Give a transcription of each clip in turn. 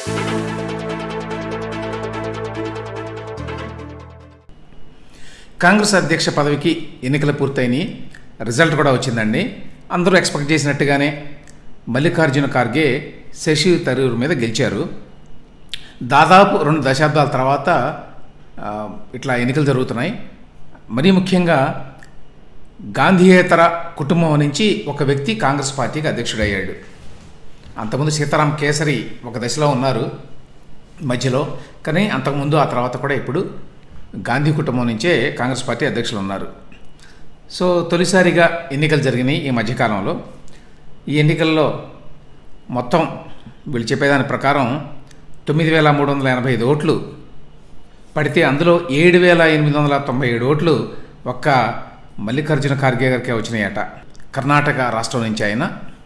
కాంగ్రెస్ అధ్యక్ష పదవికి ఎన్నికలు పూర్తయినాయి రిజల్ట్ కూడా వచ్చిందండి అందరూ ఎక్స్పెక్ట్ చేసినట్టుగానే మల్లికార్జున ఖార్గే శశి తరూర్ మీద గెలిచారు దాదాపు రెండు దశాబ్దాల తర్వాత ఆ, ఇట్లా ఎన్నికలు జరుగుతున్నాయి మరీ ముఖ్యంగా గాంధీయేతర కుటుంబం నుంచి ఒక వ్యక్తి కాంగ్రెస్ పార్టీకి అధ్యక్షుడయ్యాడు అంతకుముందు సీతారాం కేసరి ఒక దశలో ఉన్నారు మధ్యలో కానీ అంతకుముందు ఆ తర్వాత కూడా ఇప్పుడు గాంధీ కుటుంబం నుంచే కాంగ్రెస్ పార్టీ అధ్యక్షులు ఉన్నారు సో తొలిసారిగా ఎన్నికలు జరిగినాయి ఈ మధ్యకాలంలో ఈ ఎన్నికల్లో మొత్తం వీళ్ళు చెప్పేదాని ప్రకారం తొమ్మిది వేల మూడు వందల ఎనభై ఐదు ఓట్లు పడితే అందులో ఏడు వేల ఎనిమిది వందల తొంభై ఏడు ఓట్లు ఒక్క మల్లికార్జున ఖార్గే గారికే వచ్చినాయట కర్ణాటక రాష్ట్రం నుంచి ఆయన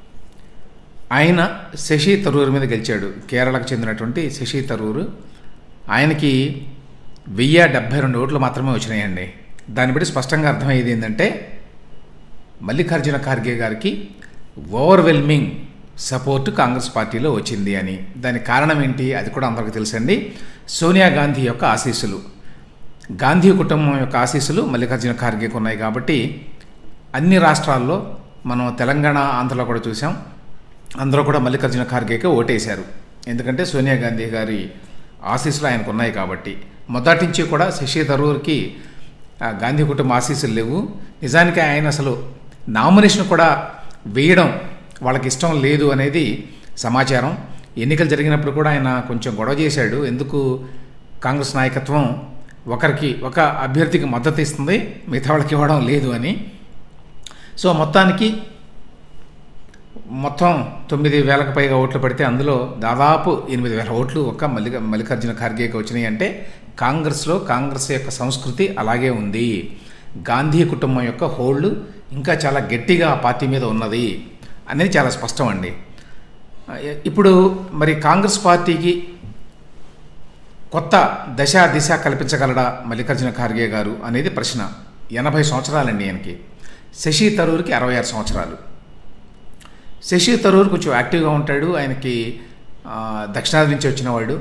ఆయన శశి తరూర్ మీద గెలిచాడు కేరళకు చెందినటువంటి శశి తరూర్ ఆయనకి వెయ్యి డెబ్భై రెండు ఓట్లు మాత్రమే వచ్చినాయండి దాన్ని బట్టి స్పష్టంగా అర్థమయ్యేది ఏంటంటే మల్లికార్జున ఖార్గే గారికి ఓవర్వెల్మింగ్ సపోర్ట్ కాంగ్రెస్ పార్టీలో వచ్చింది అని దానికి కారణం ఏంటి అది కూడా అందరికీ తెలుసండి సోనియా గాంధీ యొక్క ఆశీస్సులు గాంధీ కుటుంబం యొక్క ఆశీస్సులు మల్లికార్జున ఖార్గేకి ఉన్నాయి కాబట్టి అన్ని రాష్ట్రాల్లో మనం తెలంగాణ ఆంధ్రలో కూడా చూసాం అందరూ కూడా మల్లికార్జున ఖార్గేకే ఓటేశారు ఎందుకంటే సోనియా గాంధీ గారి ఆశీస్సులు ఆయనకు ఉన్నాయి కాబట్టి మొదటి నుంచి కూడా శశి తరూర్కి ఆ, గాంధీ కుటుంబ ఆశీస్సులు లేవు నిజానికి ఆయన అసలు నామినేషన్ కూడా వేయడం వాళ్ళకి ఇష్టం లేదు అనేది సమాచారం ఎన్నికలు జరిగినప్పుడు కూడా ఆయన కొంచెం గొడవ చేశాడు ఎందుకు కాంగ్రెస్ నాయకత్వం ఒకరికి ఒక అభ్యర్థికి మద్దతు ఇస్తుంది మిగతా వాళ్ళకి ఇవ్వడం లేదు అని సో మొత్తానికి మొత్తం తొమ్మిది వేలకు పైగా ఓట్లు పడితే అందులో దాదాపు ఎనిమిది వేల ఓట్లు ఒక్క మల్లిక మల్లికార్జున ఖార్గేకి వచ్చినాయి అంటే కాంగ్రెస్లో కాంగ్రెస్ యొక్క సంస్కృతి అలాగే ఉంది గాంధీ కుటుంబం యొక్క హోళ్ళు ఇంకా చాలా గట్టిగా ఆ పార్టీ మీద ఉన్నది అనేది చాలా స్పష్టం అండి ఇప్పుడు మరి కాంగ్రెస్ పార్టీకి కొత్త దశ దిశ కల్పించగలడా మల్లికార్జున ఖార్గే గారు అనేది ప్రశ్న ఎనభై సంవత్సరాలండి ఆయనకి శశి తరూర్కి అరవై ఆరు సంవత్సరాలు శశి తరూర్ కొంచెం యాక్టివ్గా ఉంటాడు ఆయనకి ఆ, దక్షిణాది నుంచి వచ్చినవాడు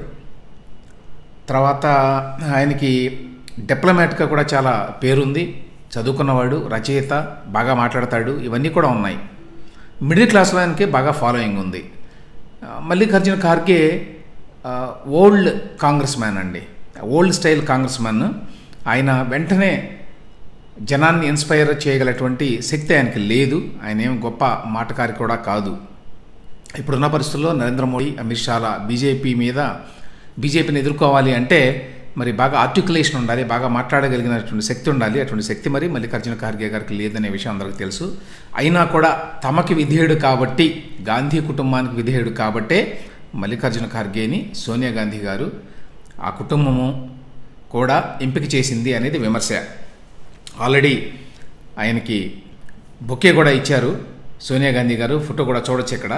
తర్వాత ఆయనకి డిప్లొమాట్గా కూడా చాలా పేరుంది చదువుకున్నవాడు రచయిత బాగా మాట్లాడతాడు ఇవన్నీ కూడా ఉన్నాయి మిడిల్ క్లాస్లో ఆయనకి బాగా ఫాలోయింగ్ ఉంది ఆ, మల్లికార్జున ఖార్గే ఆ, ఓల్డ్ కాంగ్రెస్ మ్యాన్ అండి ఓల్డ్ స్టైల్ కాంగ్రెస్ మ్యాన్ ఆయన వెంటనే జనాన్ని ఇన్స్పైర్ చేయగలటువంటి శక్తి ఆయనకి లేదు ఆయన ఏం గొప్ప మాటకారి కూడా కాదు ఇప్పుడున్న పరిస్థితుల్లో నరేంద్ర మోడీ అమిత్ షాల బీజేపీ మీద బీజేపీని ఎదుర్కోవాలి అంటే మరి బాగా ఆర్టికులేషన్ ఉండాలి బాగా మాట్లాడగలిగినటువంటి శక్తి ఉండాలి అటువంటి శక్తి మరి మల్లికార్జున ఖార్గే గారికి లేదనే విషయం అందరికీ తెలుసు అయినా కూడా తమకి విధేయుడు కాబట్టి గాంధీ కుటుంబానికి విధేయుడు కాబట్టే మల్లికార్జున ఖార్గేని సోనియా గాంధీ గారు ఆ కుటుంబము కూడా ఎంపిక చేసింది అనేది విమర్శ ఆల్రెడీ ఆయనకి బొకే కూడా ఇచ్చారు సోనియా గాంధీ గారు ఫోటో కూడా చూడొచ్చు ఇక్కడ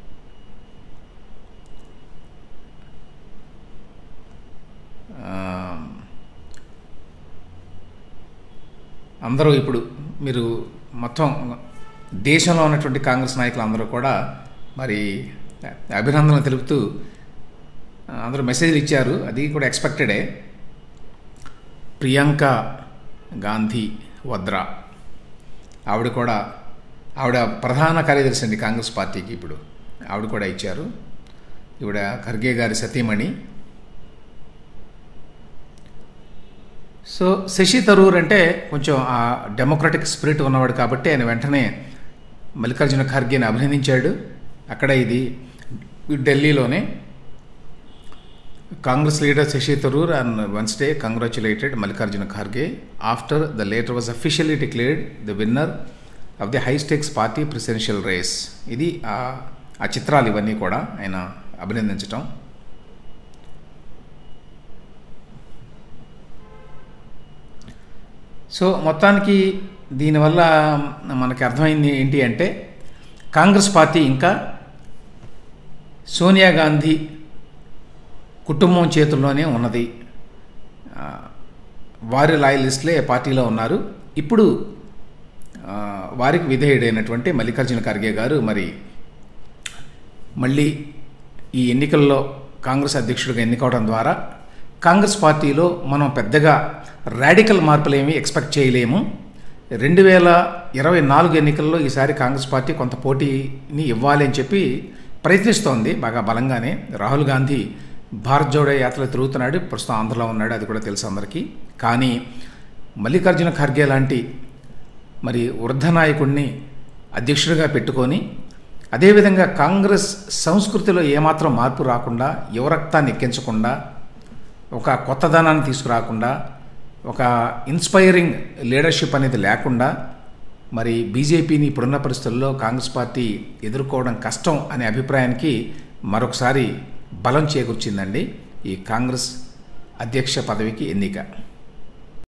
ఆ, అందరూ ఇప్పుడు మీరు మొత్తం దేశంలో ఉన్నటువంటి కాంగ్రెస్ నాయకులు అందరూ కూడా మరి అభినందనలు తెలుపుతూ ఆ, అందరూ మెసేజ్లు ఇచ్చారు అది కూడా ఎక్స్పెక్టెడే ప్రియాంక గాంధీ వద్రా ఆవిడ కూడా ఆవిడ ప్రధాన కార్యదర్శి అండి కాంగ్రెస్ పార్టీకి ఇప్పుడు ఆవిడ కూడా ఇచ్చారు ఈవిడ ఖర్గే గారి సతీమణి సో శశి తరూర్ అంటే కొంచెం ఆ డెమోక్రటిక్ స్పిరిట్ ఉన్నవాడు కాబట్టి ఆయన వెంటనే మల్లికార్జున ఖార్గేని అభినందించాడు అక్కడ ఇది ఢిల్లీలోనే Congress leader Shashi Tharoor and Wednesday congratulated Mallikarjuna Kharge after the latter was officially declared the winner of the high stakes party presidential race ఇది ఆ ఆ చిత్రాలు ఇవన్నీ కూడా ఆయన అభినందించటం సో మొత్తానికి దీనివల్ల మనకి అర్థమైంది ఏంటి అంటే కాంగ్రెస్ పార్టీ ఇంకా సోనియా గాంధీ కుటుంబం చేతుల్లోనే ఉన్నది ఆ, వారి లాయలిస్టులే పార్టీలో ఉన్నారు ఇప్పుడు ఆ, వారికి విధేయుడైనటువంటి మల్లికార్జున ఖర్గే గారు మరి మళ్ళీ ఈ ఎన్నికల్లో కాంగ్రెస్ అధ్యక్షుడిగా ఎన్నుకోవడం ద్వారా కాంగ్రెస్ పార్టీలో మనం పెద్దగా రాడికల్ మార్పులు ఏమీ ఎక్స్పెక్ట్ చేయలేము రెండు వేల ఇరవై నాలుగు ఎన్నికల్లో ఈసారి కాంగ్రెస్ పార్టీ కొంత పోటీని ఇవ్వాలి అని చెప్పి ప్రయత్నిస్తోంది బాగా బలంగానే రాహుల్ గాంధీ భారత్ జోడో యాత్రలో తిరుగుతున్నాడు ప్రస్తుతం ఆంధ్రలో ఉన్నాడు అది కూడా తెలుసు అందరికీ కానీ మల్లికార్జున ఖర్గే లాంటి మరి వృద్ధ నాయకుడిని అధ్యక్షుడిగా పెట్టుకొని అదేవిధంగా కాంగ్రెస్ సంస్కృతిలో ఏమాత్రం మార్పు రాకుండా యువరక్తాన్ని ఎక్కించకుండా ఒక కొత్తదనాన్ని తీసుకురాకుండా ఒక ఇన్స్పైరింగ్ లీడర్షిప్ అనేది లేకుండా మరి బీజేపీని ఇప్పుడున్న పరిస్థితుల్లో కాంగ్రెస్ పార్టీ ఎదుర్కోవడం కష్టం అనే అభిప్రాయానికి మరొకసారి బలం చేకూర్చిందండి ఈ కాంగ్రెస్ అధ్యక్ష పదవికి ఎన్నిక